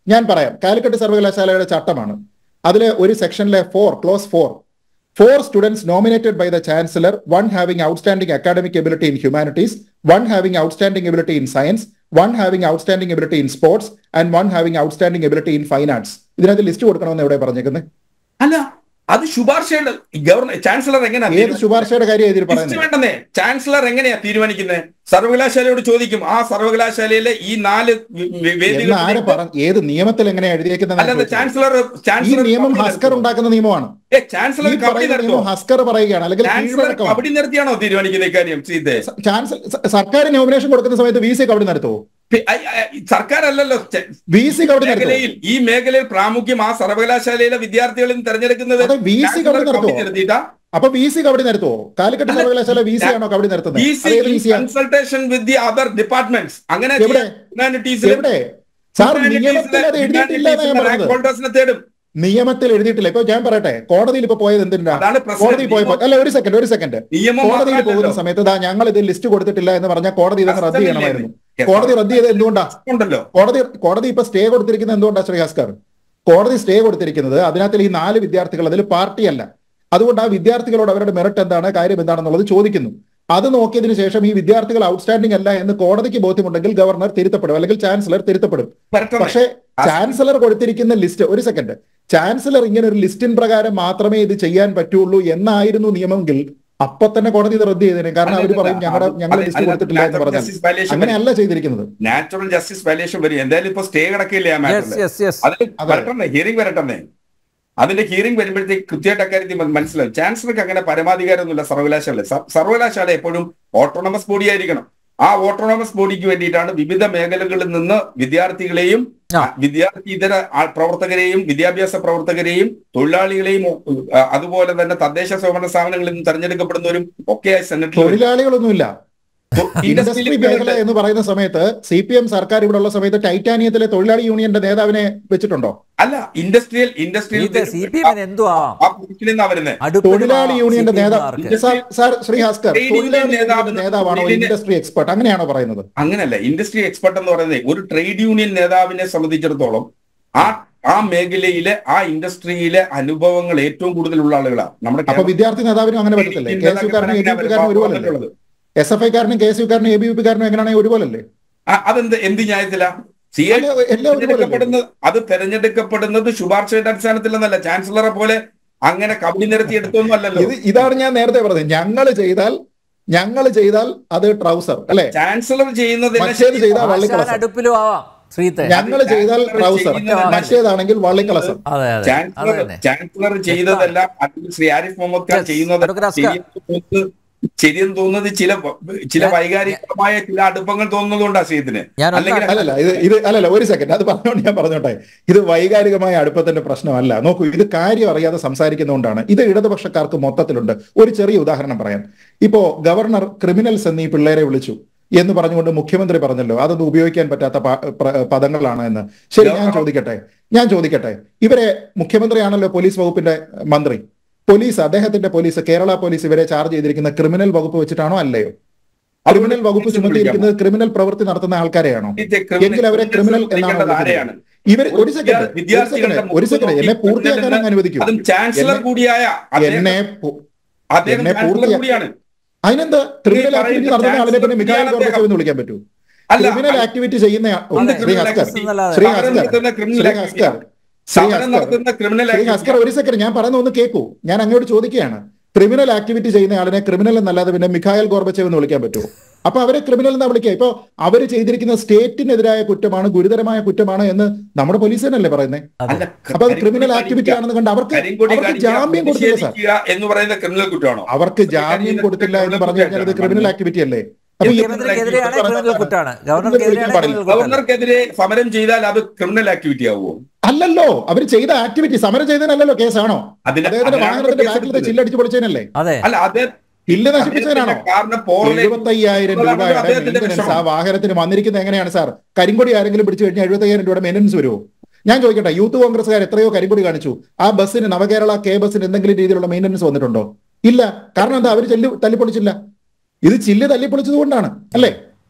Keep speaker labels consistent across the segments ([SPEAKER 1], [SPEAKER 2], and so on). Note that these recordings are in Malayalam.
[SPEAKER 1] ഞാൻ പറയാം കാലിക്കറ്റ് സർവകലാശാലയുടെ ചട്ടമാണ് അതിലെ ഒരു സെക്ഷനിലെ four clause four four students nominated by the chancellor one having outstanding academic ability in humanities one having outstanding ability in science one having outstanding ability in sports and one having outstanding ability in fine arts ഇതിനകത്ത് ലിസ്റ്റ് കൊടുക്കണമെന്ന് എവിടെ പറഞ്ഞേക്കുന്നത്
[SPEAKER 2] അല്ല അത് ശുപാർശയുടെ ഗവർണർ ചാൻസലർ എങ്ങനെയാ
[SPEAKER 1] ഏത് ശുപാർശയുടെ കാര്യം ഇതിൽ
[SPEAKER 2] ലിസ്റ്റ്
[SPEAKER 1] പറയുന്നത്
[SPEAKER 2] വേണ്ടെന്നേ ചാൻസലർ എങ്ങനെയാ തീരുമാനിക്കുന്നത് സർവകലാശാലയോട് ചോദിക്കും ആ സർവകലാശാലയിലെ ഈ നാല് വി- വി-
[SPEAKER 1] എന്ന് ആര്
[SPEAKER 2] വേദികൾ
[SPEAKER 1] പറഞ്ഞു ഏത് നിയമത്തിൽ എങ്ങനെയാ എഴുതിയേക്കുന്നത്
[SPEAKER 2] അല്ലാതെ ചാൻസലർ
[SPEAKER 1] ഈ
[SPEAKER 2] ചാൻസലർ
[SPEAKER 1] നിയമം
[SPEAKER 2] കബഡി
[SPEAKER 1] ഹസ്കർ
[SPEAKER 2] നിർത്തുമോ?
[SPEAKER 1] ഉണ്ടാക്കുന്ന നിയമമാണ്
[SPEAKER 2] ഏ ചാൻസലർ
[SPEAKER 1] ഈ
[SPEAKER 2] കബഡി
[SPEAKER 1] പറയുന്ന
[SPEAKER 2] നടത്തുമോ
[SPEAKER 1] നിയമം ഹസ്കർ പറയുകയാണ് അല്ലെങ്കിൽ
[SPEAKER 2] ചാൻസലർ
[SPEAKER 1] കീഴ്വഴക്കമാണ്
[SPEAKER 2] കബഡി നിർത്തിയാണോ തീരുമാനിക്കുന്ന ഇക്കാര്യം സീതേ
[SPEAKER 1] ചാൻസലർ സർക്കാർ നോമിനേഷൻ കൊടുക്കുന്ന സമയത്ത് വി സി കബഡി നടത്തുമോ
[SPEAKER 2] പി- ഐ- ഐ- സർക്കാരല്ലല്ലോ ചെ-
[SPEAKER 1] വി സി കബഡി നടത്തുമോ
[SPEAKER 2] മേഖലയിൽ ഈ മേഖലയിൽ പ്രാമുഖ്യം ആ സർവകലാശാലയിലെ വിദ്യാർത്ഥികളിൽ നിന്ന് തെരഞ്ഞെടുക്കുന്നത്
[SPEAKER 1] അത് വി സി
[SPEAKER 2] ചാൻസലർ
[SPEAKER 1] കബഡി നടത്തുമോ
[SPEAKER 2] കബഡി നിർത്തിയിട്ടാ
[SPEAKER 1] അപ്പൊ വി സി കബഡി നടത്തുവോ കാലിക്കറ്റ്
[SPEAKER 2] അല്ല,
[SPEAKER 1] സർവകലാശാല വി സി ആണോ കബഡി നടത്തുന്നത് അത് ഏത് വി സിയാ?
[SPEAKER 2] Consultation with the other departments അങ്ങനെ
[SPEAKER 1] എവിടെ?
[SPEAKER 2] ഹ്യൂമാനിറ്റീസിലും
[SPEAKER 1] എവിടെ സാർ നിയമത്തിൽ അത് എഴുതിയിട്ടില്ല എന്നാ ഞാൻ പറഞ്ഞത്
[SPEAKER 2] ഹോൾഡേഴ്സിനെ തേടും
[SPEAKER 1] നിയമത്തിൽ എഴുതിയിട്ടില്ല ഇപ്പൊ ഞാൻ പറയട്ടെ കോടതിയിൽ ഇപ്പൊ പോയത് എന്തിനാ
[SPEAKER 2] അതാണ് പ്രശ്നം.
[SPEAKER 1] കോടതി പോയപ്പോ അല്ല ഒരു സെക്കൻഡ് ഒരു സെക്കൻഡ്
[SPEAKER 2] നിയമം
[SPEAKER 1] കോടതിയിൽ പോകുന്ന
[SPEAKER 2] മാത്രമല്ലല്ലോ.
[SPEAKER 1] സമയത്ത് ദാ ഞങ്ങൾ ഇത് ലിസ്റ്റ് കൊടുത്തിട്ടില്ല എന്ന് പറഞ്ഞാൽ കോടതി ഇതൊന്ന് റദ്ദ്
[SPEAKER 2] കസ്റ്റമില്ലേ?
[SPEAKER 1] ചെയ്യണമായിരുന്നു
[SPEAKER 2] Yes.
[SPEAKER 1] കോടതി റദ്ദ് ചെയ്ത് എന്തുകൊണ്ടാ
[SPEAKER 2] ഉണ്ടല്ലോ
[SPEAKER 1] കോടതി കോടതി ഇപ്പൊ സ്റ്റേ കൊടുത്തിരിക്കുന്നത് എന്തുകൊണ്ടാ ശ്രീ ഹസ്കർ കോടതി സ്റ്റേ കൊടുത്തിരിക്കുന്നത് അതിനകത്തിൽ ഈ നാല് വിദ്യാർത്ഥികൾ അതിൽ പാർട്ടിയല്ല അതുകൊണ്ട് ആ വിദ്യാർത്ഥികളോട് അവരുടെ മെറിറ്റ് എന്താണ് കാര്യം എന്താണെന്നുള്ളത് ചോദിക്കുന്നു അത് നോക്കിയതിനു ശേഷം ഈ വിദ്യാർത്ഥികൾ ഔട്ട്സ്റ്റാൻഡിംഗ് അല്ല എന്ന് കോടതിക്ക് ബോധ്യമുണ്ടെങ്കിൽ ഗവർണർ തിരുത്തപ്പെടും അല്ലെങ്കിൽ ചാൻസലർ തിരുത്തപ്പെടും
[SPEAKER 2] വരട്ടെ.
[SPEAKER 1] പക്ഷേ ചാൻസലർ കൊടുത്തിരിക്കുന്ന ലിസ്റ്റ് ഒരു സെക്കൻഡ് ചാൻസലർ ഇങ്ങനെ ഒരു ലിസ്റ്റിൻ പ്രകാരം മാത്രമേ ഇത് ചെയ്യാൻ പറ്റുള്ളൂ എന്നായിരുന്നു നിയമമെങ്കിൽ അപ്പൊ തന്നെ കോടതി ഇത് റദ്ദ് ചെയ്തേനെ കാരണം അവർ പറയും ഞങ്ങളുടെ ഞങ്ങൾ
[SPEAKER 2] അല്ല,
[SPEAKER 1] ലിസ്റ്റ്
[SPEAKER 2] അല്ല,
[SPEAKER 1] കൊടുത്തിട്ടില്ല എന്ന്
[SPEAKER 2] natural
[SPEAKER 1] പറഞ്ഞാൽ
[SPEAKER 2] justice violation
[SPEAKER 1] അങ്ങനെയല്ല ചെയ്തിരിക്കുന്നത്
[SPEAKER 2] നാച്ചുറൽ ജസ്റ്റിസ് വാല്യൂഷൻ വരും എന്തായാലും ഇപ്പൊ സ്റ്റേ കിടക്കില്ല ആ
[SPEAKER 3] യെസ്
[SPEAKER 2] മാറ്ററിൽ
[SPEAKER 3] യെസ് യെസ്
[SPEAKER 2] അതിൽ
[SPEAKER 1] അതെ.
[SPEAKER 2] വരട്ടെ ഹിയറിംഗ് വരട്ടെ അതിന്റെ ഹിയറിംഗ് വരുമ്പോഴത്തേക്ക് കൃത്യമായിട്ട് അക്കാര്യത്തിൽ മന- മനസ്സിലാവും ചാൻസലർക്ക് അങ്ങനെ പരമാധികാരമൊന്നുമില്ല സർവകലാശാല സ- സർവകലാശാല എപ്പോഴും ഓട്ടോണമസ് ബോഡി ആയിരിക്കണം ആ ഓട്ടോണമസ് ബോഡിക്ക് വേണ്ടിയിട്ടാണ് വിവിധ മേഖലകളിൽ നിന്ന് വിദ്യാർത്ഥികളെയും
[SPEAKER 3] ആ.
[SPEAKER 2] വിദ്യാർത്ഥി ഇതര ആ- പ്രവർത്തകരെയും വിദ്യാഭ്യാസ പ്രവർത്തകരെയും തൊഴിലാളികളെയും ഒ- ആ, അതുപോലെ തന്നെ തദ്ദേശ സ്വയംഭരണ സ്ഥാപനങ്ങളിൽ നിന്ന് തെരഞ്ഞെടുക്കപ്പെടുന്നവരും ഒക്കെ സെനറ്റിൽ
[SPEAKER 1] തൊഴിലാളികളൊന്നുമില്ല ഇൻഡസ്ട്രി മേഖല എന്ന് പറയുന്ന സമയത്ത് സി പി എം സർക്കാർ ഇവിടെ ഉള്ള സമയത്ത് ടൈറ്റാനിയത്തിലെ തൊഴിലാളി യൂണിയന്റെ നേതാവിനെ വെച്ചിട്ടുണ്ടോ
[SPEAKER 2] അല്ല ഇൻഡസ്ട്രിയൽ ഇൻഡസ്ട്രിയൽ
[SPEAKER 3] ഇത് സി പി എമ്മിന് എന്തു ആവാം
[SPEAKER 2] ആ പൊസിഷനിൽ നിന്നാ വരുന്നത്
[SPEAKER 3] അടുപ്പിലും
[SPEAKER 1] തൊഴിലാളി
[SPEAKER 3] ആവാം
[SPEAKER 1] യൂണിയന്റെ
[SPEAKER 3] CPM
[SPEAKER 1] നേതാവ്
[SPEAKER 3] കാർക്ക്.
[SPEAKER 1] Sir sir Shri Haskar
[SPEAKER 2] trade union
[SPEAKER 1] തൊഴിലാളി യൂണിയന്റെ
[SPEAKER 2] നേതാവ്
[SPEAKER 1] നേതാവാണോ
[SPEAKER 2] തൊഴിലിനെ-
[SPEAKER 1] ഇൻഡസ്ട്രി എക്സ്പെർട്ട് അങ്ങനെയാണോ പറയുന്നത്
[SPEAKER 2] അങ്ങനല്ല ഇൻഡസ്ട്രി എക്സ്പെർട്ട് എന്ന് പറയുന്നത് ഒരു ട്രേഡ് യൂണിയൻ നേതാവിനെ സംബന്ധിച്ചിടത്തോളം ആ ആ മേഖലയിലെ ആ ഇൻഡസ്ട്രിയിലെ അനുഭവങ്ങൾ ഏറ്റവും കൂടുതലുള്ള ആളുകളാണ് നമ്മുടെ
[SPEAKER 1] അപ്പൊ
[SPEAKER 2] കേരളത്തിൽ
[SPEAKER 1] വിദ്യാർത്ഥി നേതാവിനും അങ്ങനെ പറ്റത്തില്ലേ കെ എസ് യുക്കാരനും എ ബി പി കാരനും ഒരുപോലല്ലേ
[SPEAKER 2] വന്നിട്ടുള്ളത്.
[SPEAKER 1] എസ് എഫ് ഐക്കാരനും കെ എസ് യുക്കാരനും എ ബി പി കാരനും എങ്ങനെയാണെങ്കിൽ ഒരുപോലല്ലേ
[SPEAKER 2] ആ, അതെന്ത് എന്ത് ന്യായത്തില സി എ
[SPEAKER 1] അല്ല, എല്ലാം ഒരുപോലല്ലേ
[SPEAKER 2] തെരഞ്ഞെടുക്കപ്പെടുന്നത് അത് തെരഞ്ഞെടുക്കപ്പെടുന്നത് ശുപാർശയുടെ അടിസ്ഥാനത്തിലെന്നല്ല ചാൻസലറെ പോലെ അങ്ങനെ കബഡി നിരത്തി എടുത്തൊന്നും അല്ലല്ലോ
[SPEAKER 1] ഇത് ഇതാണ് ഞാൻ നേരത്തെ പറഞ്ഞത് ഞങ്ങൾ ചെയ്താൽ ഞങ്ങൾ ചെയ്താൽ അത് ട്രൗസർ അല്ലെ
[SPEAKER 2] ചാൻസലർ ചെയ്യുന്നതിനെ
[SPEAKER 1] മറ്റേത് ചെയ്താൽ
[SPEAKER 3] ആശാൻ
[SPEAKER 1] വള്ളിക്കളസം
[SPEAKER 3] അടുപ്പിലും ആവാം ശ്രീത്തെ
[SPEAKER 1] ഞങ്ങൾ ചെയ്താൽ ട്രൗസർ
[SPEAKER 2] ചെയ്യുന്നതാണ്.
[SPEAKER 1] മറ്റേതാണെങ്കിൽ വള്ളിക്കളസം
[SPEAKER 3] അതെ അതെ അത്
[SPEAKER 2] ചാൻസലർ
[SPEAKER 3] തന്നെ
[SPEAKER 2] ചാൻസലർ ചെയ്തതെല്ലാം അതിൽ ശ്രീ ആരിഫ് മുഹമ്മദ് ഖാൻ
[SPEAKER 3] Yes,
[SPEAKER 2] ചെയ്യുന്നത്
[SPEAKER 3] ഡോക്ടർ അസ്കർ.
[SPEAKER 2] ശരിയെന്ന് തോന്നുന്നത് ശരിയെന്ന് തോന്നുന്നത് ചില ചില
[SPEAKER 3] ഞാൻ-
[SPEAKER 2] വൈകാരികമായ ചില അടുപ്പങ്ങൾ തോന്നുന്നതുകൊണ്ടാ ശ്രീത്തിന്
[SPEAKER 3] ഞാൻ
[SPEAKER 2] അല്ലെങ്കിൽ
[SPEAKER 3] ഒന്നാണ്
[SPEAKER 1] അല്ലല്ല ഇത് ഇത് അല്ലല്ല ഒരു സെക്കൻഡ് അത് പറഞ്ഞോണ്ട് ഞാൻ പറഞ്ഞോട്ടെ ഇത് വൈകാരികമായ അടുപ്പത്തിന്റെ പ്രശ്നമല്ല നോക്കൂ ഇത് കാര്യം അറിയാതെ സംസാരിക്കുന്നതുകൊണ്ടാണ് ഇത് ഇടതുപക്ഷക്കാർക്ക് മൊത്തത്തിലുണ്ട് ഒരു ചെറിയ ഉദാഹരണം പറയാം ഇപ്പോ ഗവർണർ ക്രിമിനൽസ് എന്നീ പിള്ളേരെ വിളിച്ചു എന്ന് പറഞ്ഞുകൊണ്ട് മുഖ്യമന്ത്രി പറഞ്ഞല്ലോ അതൊന്നും ഉപയോഗിക്കാൻ പറ്റാത്ത പ- പ്ര- പദങ്ങളാണ് എന്ന് ശരി ഞാൻ
[SPEAKER 2] ഗവർണർ-
[SPEAKER 1] ചോദിക്കട്ടെ ഞാൻ ചോദിക്കട്ടെ ഇവരെ മുഖ്യമന്ത്രിയാണല്ലോ പോലീസ് വകുപ്പിന്റെ മന്ത്രി പോലീസ് അദ്ദേഹത്തിന്റെ പോലീസ് കേരള പോലീസ് ഇവരെ ചാർജ് ചെയ്തിരിക്കുന്ന ക്രിമിനൽ വകുപ്പ് വെച്ചിട്ടാണോ അല്ലയോ ക്രിമിനൽ വകുപ്പ് ചുമത്തിയിരിക്കുന്നത് ക്രിമിനൽ പ്രവൃത്തി നടത്തുന്ന ആൾക്കാരെയാണോ എങ്കിൽ അവരെ ക്രിമിനൽ എന്നാണ് വിളിക്കുന്നത്.
[SPEAKER 2] ആരെയാണ്
[SPEAKER 1] ഇവർ ഒരു സെക്കൻഡ് ഒരു
[SPEAKER 2] വിദ്യാർത്ഥികളുടെ
[SPEAKER 1] സെക്കൻഡ് ഒരു സെക്കൻഡ് എന്നെ
[SPEAKER 2] മുഖത്ത്
[SPEAKER 1] പൂർത്തിയാക്കാൻ അങ്ങ് അനുവദിക്കൂ
[SPEAKER 2] അതും ചാൻസലർ
[SPEAKER 1] എന്നെ-
[SPEAKER 2] കൂടിയായ അദ്ദേഹം
[SPEAKER 1] എന്നെ പു-
[SPEAKER 2] അദ്ദേഹം
[SPEAKER 1] എന്നെ
[SPEAKER 2] ചാൻസലർ
[SPEAKER 1] പൂർത്തിയാ-
[SPEAKER 2] കൂടിയാണ്
[SPEAKER 1] അതിനെന്താ ക്രിമിനൽ
[SPEAKER 2] ഈ
[SPEAKER 1] ആക്ടിവിറ്റി
[SPEAKER 2] പറയുന്ന
[SPEAKER 1] നടത്തുന്ന ആളിനെ പിന്നെ മിഖായിൽ
[SPEAKER 2] ചാൻസലർ
[SPEAKER 1] ഗോർബച്ചേവ് എന്ന് വിളിക്കാൻ പറ്റൂ
[SPEAKER 2] അല്ല
[SPEAKER 1] ക്രിമിനൽ ആക്ടിവിറ്റി ചെയ്യുന്ന ആ- ഓ,
[SPEAKER 2] എന്ത്
[SPEAKER 1] ശ്രീ
[SPEAKER 2] criminal
[SPEAKER 1] ഹസ്കർ
[SPEAKER 2] activity?
[SPEAKER 3] എന്നല്ലാതെ
[SPEAKER 1] ശ്രീ
[SPEAKER 2] സമരം
[SPEAKER 1] ഹസ്കർ
[SPEAKER 2] നടത്തുന്ന criminal
[SPEAKER 1] ശ്രീ
[SPEAKER 2] activity
[SPEAKER 1] ഹസ്കർ ശ്രീ
[SPEAKER 2] സമരം
[SPEAKER 1] ഹസ്കർ
[SPEAKER 2] നടത്തുന്ന ക്രിമിനൽ
[SPEAKER 1] ശ്രീ ഹസ്കർ ഒരു സെക്കൻഡ് ഞാൻ പറയുന്ന ഒന്ന് കേൾക്കൂ ഞാൻ അങ്ങോട്ട് ചോദിക്കുകയാണ് ക്രിമിനൽ ആക്ടിവിറ്റി ചെയ്യുന്ന ആളിനെ ക്രിമിനൽ എന്നല്ലാതെ പിന്നെ മിഖായൽ ഗോർബച്ചേവ് എന്ന് വിളിക്കാൻ പറ്റുമോ അപ്പൊ അവരെ ക്രിമിനൽ എന്നാ വിളിക്കുക ഇപ്പൊ അവര് ചെയ്തിരിക്കുന്ന സ്റ്റേറ്റിനെതിരായ കുറ്റമാണ് ഗുരുതരമായ കുറ്റമാണ് എന്ന് നമ്മുടെ പോലീസ് തന്നെയല്ലേ പറയുന്നത്
[SPEAKER 3] അതെ
[SPEAKER 1] അപ്പൊ അത് ക്രിമിനൽ ആക്ടിവിറ്റി ആണെന്ന് കണ്ട് അവർക്ക്
[SPEAKER 2] കരിങ്കൊടി
[SPEAKER 1] അവർക്ക്
[SPEAKER 2] കാണിക്കുക,
[SPEAKER 1] ജാമ്യം കൊടുത്തില്ല സാർ
[SPEAKER 2] പ്രതിഷേധിക്കുക എന്ന് പറയുന്ന ക്രിമിനൽ കുറ്റമാണോ
[SPEAKER 1] അവർക്ക് ജാമ്യം കൊടുത്തില്ല എന്ന് പറഞ്ഞു കഴിഞ്ഞാൽ അത് ക്രിമിനൽ ആക്ടിവിറ്റി അല്ലേ അപ്പൊ ഈ
[SPEAKER 3] മുഖ്യമന്ത്രിക്കെതിരെയാണ് ക്രിമിനൽ കുറ്റാണ് ഗവർണർക്കെതിരെയാണ്
[SPEAKER 1] പാടില്ല.
[SPEAKER 3] ക്രിമിനൽ കുറ്റം
[SPEAKER 2] ഗവർണർക്കെതിരെ സമരം ചെയ്താൽ അത് ക്രിമിനൽ ആക്ടിവിറ്റി ആവുമോ
[SPEAKER 1] അല്ലല്ലോ അവർ ചെയ്ത ആക്ടിവിറ്റി സമരം ചെയ്തതിനല്ലല്ലോ കേസാണോ
[SPEAKER 2] അതിന്
[SPEAKER 1] അദ്ദേഹത്തിന്റെ
[SPEAKER 2] അതിനാണ്
[SPEAKER 1] വാഹനത്തിന്റെ
[SPEAKER 2] കേസ്
[SPEAKER 1] ബാക്കിലത്തെ
[SPEAKER 2] എടുത്തത്.
[SPEAKER 1] ചില്ലടിച്ച് പൊളിച്ചതിനല്ലേ
[SPEAKER 3] അതെ
[SPEAKER 2] അല്ല അത്
[SPEAKER 1] ചില്ല് നശിപ്പിച്ചതിനാണോ
[SPEAKER 2] കാരണം പോറിലെ
[SPEAKER 1] എഴുപത്തയ്യായിരം
[SPEAKER 2] അതാണ്
[SPEAKER 1] രൂപയുടെ
[SPEAKER 2] അദ്ദേഹത്തിന്റെ
[SPEAKER 1] മെയിൻ്റനൻസ് ആ
[SPEAKER 2] വിഷമം.
[SPEAKER 1] വാഹനത്തിന് വന്നിരിക്കുന്നത് എങ്ങനെയാണ് സാർ കരിങ്കൊടി ആരെങ്കിലും പിടിച്ചു കഴിഞ്ഞാൽ എഴുപത്തയ്യായിരം രൂപയുടെ മെയിൻ്റനൻസ് വരുമോ ഞാൻ ചോദിക്കട്ടെ യൂത്ത് കോൺഗ്രസ്സുകാർ എത്രയോ കരിങ്കൊടി കാണിച്ചു ആ ബസ്സിന് നവകേരള കെ ബസ്സിന് എന്തെങ്കിലും രീതിയിലുള്ള മെയിൻ്റനൻസ് വന്നിട്ടുണ്ടോ ഇല്ല കാരണം എന്താ അവർ ചെല്ലി തല്ലിപ്പൊളിച്ചില്ല ഇത് ചില്ല് തല്ലിപ്പൊളിച്ചത് കൊണ്ടാണ് അല്ലേ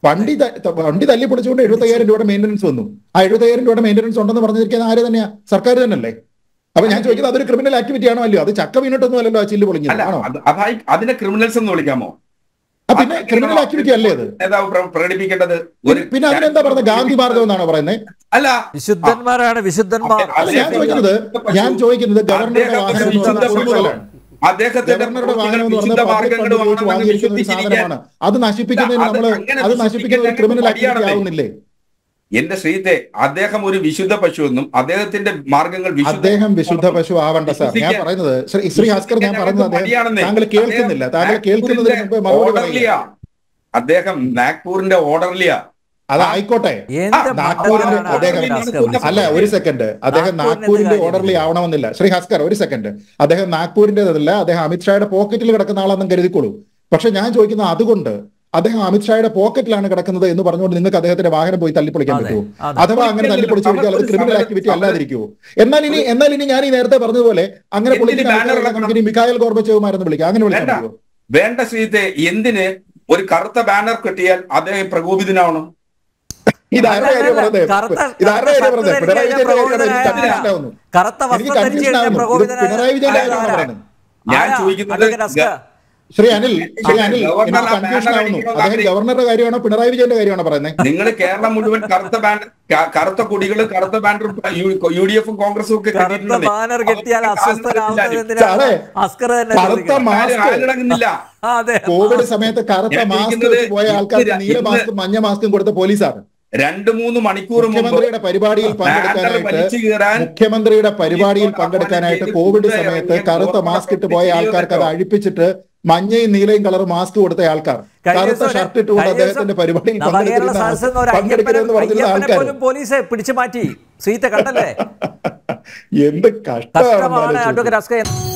[SPEAKER 1] വണ്ടി ത- ത- വണ്ടി തല്ലി പൊളിച്ചുകൊണ്ട് എഴുപത്തയ്യായിരം രൂപയുടെ മെയിൻ്റനൻസ് വന്നു ആ എഴുപത്തയ്യായിരം രൂപയുടെ മെയിൻ്റനൻസ് ഉണ്ടെന്ന് പറഞ്ഞിരിക്കുന്നത് ആര് തന്നെയാ സർക്കാർ തന്നെയല്ലേ അപ്പൊ ഞാൻ ചോദിക്കുന്നത് അതൊരു ക്രിമിനൽ ആക്ടിവിറ്റി ആണോ അല്ലയോ അത് ചക്ക വീണിട്ടൊന്നും അല്ലല്ലോ ആ ചില്ല് പൊളിഞ്ഞത്
[SPEAKER 2] അല്ല
[SPEAKER 1] ആണോ
[SPEAKER 2] അത് അതായി അതിനെ ക്രിമിനൽസ് എന്ന് വിളിക്കാമോ
[SPEAKER 1] ആ, പിന്നെ ക്രിമിനൽ ആക്ടിവിറ്റി അല്ലേ അത്
[SPEAKER 2] നേതാവ് പ്ര- പ്രകടിപ്പിക്കേണ്ടത് ഒരു
[SPEAKER 1] പിന്നെ അതിനെന്താ പറയുന്നത് ഗാന്ധി മാർഗം എന്നാണോ പറയുന്നത്
[SPEAKER 2] അല്ല
[SPEAKER 3] വിശുദ്ധന്മാരാണ് വിശുദ്ധന്മാർ
[SPEAKER 2] അതെ,
[SPEAKER 1] അല്ല ഞാൻ ചോദിക്കുന്നത് ഞാൻ ചോദിക്കുന്നത് ഗവർണറുടെ വാഹനം എന്ന് പറഞ്ഞാൽ പൊതുമുതലാണ്
[SPEAKER 2] അദ്ദേഹത്തിന്റെ
[SPEAKER 1] ഗവർണറുടെ വാഹനം എന്ന്
[SPEAKER 2] വിശുദ്ധ
[SPEAKER 1] പറഞ്ഞാൽ പബ്ലിക് ഫണ്ട് ഉപയോഗിച്ച്
[SPEAKER 2] മാർഗങ്ങളുമാണെന്ന്
[SPEAKER 1] വാങ്ങിയിരിക്കുന്ന ഒരു
[SPEAKER 2] വിശ്വസിച്ചിരിക്കാൻ
[SPEAKER 1] സാധനമാണ് അത് നശിപ്പിക്കുന്നതിന്
[SPEAKER 2] അത്
[SPEAKER 1] നമ്മൾ
[SPEAKER 2] അങ്ങനെ
[SPEAKER 1] അത് നശിപ്പിക്കുന്ന ഒരു ക്രിമിനൽ ആക്ടിവിറ്റി
[SPEAKER 2] മടിയാണല്ലേ?
[SPEAKER 1] ആവുന്നില്ലേ
[SPEAKER 2] എന്റെ ശ്രീത്തെ അദ്ദേഹം ഒരു വിശുദ്ധ പശു എന്നും അദ്ദേഹത്തിന്റെ മാർഗങ്ങൾ വിശുദ്ധ
[SPEAKER 1] അദ്ദേഹം വിശുദ്ധ പശു ആവണ്ട സാർ ഞാൻ
[SPEAKER 2] വിശ്വസിക്കാൻ-
[SPEAKER 1] പറയുന്നത് ശ്രീ ശ്രീ ഹസ്കർ ഞാൻ പറയുന്നത് അദ്ദേഹം
[SPEAKER 2] മടിയാണെന്നേ.
[SPEAKER 1] താങ്കൾ കേൾക്കുന്നില്ല താങ്കൾ
[SPEAKER 2] അദ്ദേഹം
[SPEAKER 1] കേൾക്കുന്നതിന് മുമ്പേ മറുപടി
[SPEAKER 2] ഓർഡർലിയാ
[SPEAKER 1] പറയുക
[SPEAKER 2] അദ്ദേഹം നാഗ്പൂരിന്റെ ഓർഡർലിയാ
[SPEAKER 1] അത് ആയിക്കോട്ടെ
[SPEAKER 3] എന്ത്
[SPEAKER 1] നാഗ്പൂരിന്റെ
[SPEAKER 3] മണ്ടത്തരമാണ്
[SPEAKER 1] അദ്ദേഹം
[SPEAKER 3] ഭാസ്കർ
[SPEAKER 2] അല്ല
[SPEAKER 3] വിളിച്ചത്?
[SPEAKER 1] അല്ല ഒരു സെക്കൻഡ് അദ്ദേഹം
[SPEAKER 3] നാഗ്പൂരിന്
[SPEAKER 1] നാഗ്പൂരിന്റെ
[SPEAKER 3] എന്ത്
[SPEAKER 1] ഓർഡർലി
[SPEAKER 3] കാര്യം?
[SPEAKER 1] ആവണമെന്നില്ല ശ്രീ ഹസ്കർ ഒരു സെക്കൻഡ് അദ്ദേഹം നാഗ്പൂരിന്റേതല്ല അദ്ദേഹം അമിത്ഷായുടെ പോക്കറ്റിൽ കിടക്കുന്ന ആളെന്നും കരുതിക്കോളൂ പക്ഷെ ഞാൻ ചോദിക്കുന്നത് അതുകൊണ്ട് അദ്ദേഹം അമിത്ഷായുടെ പോക്കറ്റിലാണ് കിടക്കുന്നത് എന്ന് പറഞ്ഞുകൊണ്ട് നിങ്ങൾക്ക് അദ്ദേഹത്തിന്റെ വാഹനം പോയി തല്ലിപ്പൊളിക്കാൻ
[SPEAKER 3] അതെ,
[SPEAKER 1] പറ്റുമോ
[SPEAKER 3] അതെ.
[SPEAKER 1] അഥവാ അങ്ങനെ തല്ലിപ്പൊളിച്ചു കഴിഞ്ഞാൽ അത് ക്രിമിനൽ ആക്ടിവിറ്റി അല്ലാതിരിക്കുമോ എന്നാൽ ഇനി എന്നാൽ ഇനി ഞാൻ ഈ നേരത്തെ പറഞ്ഞതുപോലെ അങ്ങനെ
[SPEAKER 2] എന്തിന്
[SPEAKER 1] പൊളിക്കുന്ന
[SPEAKER 2] ബാനർ
[SPEAKER 1] ആൾക്കാരെ നമുക്ക് ഇനി മിഖായൽ ഗോർബച്ചേവുമാരെന്ന് വിളിക്കാം അങ്ങനെ വിളിക്കാൻ
[SPEAKER 2] വേണ്ട.
[SPEAKER 1] പറ്റുമോ
[SPEAKER 2] വേണ്ട ശ്രീത്തെ എന്തിന് ഒരു കറുത്ത ബാനർ കെട്ടിയാൽ അദ്ദേഹം പ്രകോപിതനാവണം
[SPEAKER 1] ഇതാരുടെ കാര്യം പറഞ്ഞത്
[SPEAKER 3] കറുത്ത
[SPEAKER 1] ഇതാരുടെ കാര്യം പറഞ്ഞത്
[SPEAKER 3] കറുത്ത
[SPEAKER 1] പിണറായി വിജയന്റെ കാര്യമാണ് എനിക്ക്
[SPEAKER 3] പ്രകോപിതനായ
[SPEAKER 1] കൺഫ്യൂഷൻ ആവുന്നു
[SPEAKER 3] കറുത്ത
[SPEAKER 1] എനിക്ക്
[SPEAKER 3] വസ്ത്രം ധരിച്ചു
[SPEAKER 1] കൺഫ്യൂഷൻ
[SPEAKER 3] കഴിഞ്ഞാൽ
[SPEAKER 1] ആവുന്നു ഇത്
[SPEAKER 3] പ്രകോപിതനായ
[SPEAKER 1] പിണറായി വിജയന്റെ
[SPEAKER 3] ആരാ?
[SPEAKER 1] കാര്യമാണ് പറയുന്നത്
[SPEAKER 2] ഞാൻ
[SPEAKER 3] ആരാ?
[SPEAKER 2] ചോദിക്കുന്നത്
[SPEAKER 3] അഡ്വക്കേറ്റ് അസ്കർ.
[SPEAKER 2] ഗ-
[SPEAKER 1] ശ്രീ അനിൽ ശ്രീ അനിൽ
[SPEAKER 2] ഗവർണർ
[SPEAKER 1] എനിക്ക്
[SPEAKER 2] ആ
[SPEAKER 1] കൺഫ്യൂഷൻ
[SPEAKER 2] ബാനർ
[SPEAKER 1] ആവുന്നു
[SPEAKER 2] അടിക്കണമെന്ന്
[SPEAKER 1] അദ്ദേഹം
[SPEAKER 2] ആഗ്രഹിക്കുന്നു.
[SPEAKER 1] ഗവർണറുടെ കാര്യമാണോ പിണറായി വിജയന്റെ കാര്യമാണോ പറയുന്നത്
[SPEAKER 2] നിങ്ങൾ കേരളം മുഴുവൻ കറുത്ത ബാനർ ക- കറുത്ത കൊടികളും കറുത്ത ബാനറും യു ഡി എഫും കോൺഗ്രസും ഒക്കെ
[SPEAKER 3] കറുത്ത
[SPEAKER 2] കെട്ടിയിട്ടുണ്ടെന്നേ.
[SPEAKER 3] ബാനർ കെട്ടിയാൽ
[SPEAKER 2] അവർക്ക്
[SPEAKER 3] അസ്വസ്ഥനാവുന്നത്
[SPEAKER 2] ആരും
[SPEAKER 3] എന്തിനാണ്
[SPEAKER 1] സാറേ,
[SPEAKER 3] അസ്കർ തന്നെ
[SPEAKER 1] കറുത്ത
[SPEAKER 3] ചോദിക്കണം.
[SPEAKER 1] മാസ്ക്
[SPEAKER 2] ആരിടങ്ങുന്നില്ല
[SPEAKER 3] ആ, അതെ
[SPEAKER 1] കോവിഡ് സമയത്ത് കറുത്ത
[SPEAKER 2] ഞാൻ
[SPEAKER 1] മാസ്ക്
[SPEAKER 2] ചോദിക്കുന്നത്
[SPEAKER 1] വെച്ച് പോയ ആൾക്കാർക്ക്
[SPEAKER 2] ഇന്ന്
[SPEAKER 1] നീല
[SPEAKER 2] ഇന്ന്
[SPEAKER 1] മാസ്കും മഞ്ഞ മാസ്കും കൊടുത്ത പോലീസാണ്
[SPEAKER 2] രണ്ട് മൂന്ന് മണിക്കൂർ മുമ്പ്
[SPEAKER 1] മുഖ്യമന്ത്രിയുടെ പരിപാടിയിൽ
[SPEAKER 2] ബാനർ
[SPEAKER 1] പങ്കെടുക്കാനായിട്ട്
[SPEAKER 2] വലിച്ചു കീറാൻ
[SPEAKER 1] മുഖ്യമന്ത്രിയുടെ പരിപാടിയിൽ
[SPEAKER 2] ഇപ്പോൾ
[SPEAKER 1] പങ്കെടുക്കാനായിട്ട്
[SPEAKER 2] അപമാനം
[SPEAKER 1] കോവിഡ്
[SPEAKER 2] ചെയ്ത്
[SPEAKER 1] സമയത്ത്
[SPEAKER 2] ഇറങ്ങിയ
[SPEAKER 1] കറുത്ത
[SPEAKER 2] ഗവർണർ
[SPEAKER 1] മാസ്ക് ഇട്ട് പോയ
[SPEAKER 2] ശരിയോ
[SPEAKER 1] ആൾക്കാർക്ക് അത്
[SPEAKER 2] തെറ്റോ?
[SPEAKER 1] അഴിപ്പിച്ചിട്ട് മഞ്ഞയും നീലയും കളർ മാസ്ക് കൊടുത്ത ആൾക്കാർ
[SPEAKER 3] കഴിഞ്ഞ
[SPEAKER 1] കറുത്ത
[SPEAKER 3] ദിവസം-
[SPEAKER 1] ഷർട്ട് ഇട്ടുകൊണ്ട്
[SPEAKER 3] കഴിഞ്ഞ
[SPEAKER 1] അദ്ദേഹത്തിന്റെ
[SPEAKER 3] ദിവസം
[SPEAKER 1] പരിപാടിയിൽ
[SPEAKER 3] നവകേരള
[SPEAKER 1] പങ്കെടുക്കുന്ന
[SPEAKER 3] സദസ്സ് എന്ന് ഒരു
[SPEAKER 1] പങ്കെടുക്കരുതെന്ന്
[SPEAKER 3] അയ്യപ്പനെ-
[SPEAKER 1] പറഞ്ഞിരുന്ന
[SPEAKER 3] അയ്യപ്പനെ
[SPEAKER 1] ആൾക്കാർ
[SPEAKER 3] പോലും പോലീസ് പിടിച്ചു മാറ്റി ശ്രീത്തെ കണ്ടല്ലേ
[SPEAKER 1] എന്ത് കഷ്ടമാണ്
[SPEAKER 3] കഷ്ടമാണ് അഡ്വക്കേറ്റ് അസ്കർ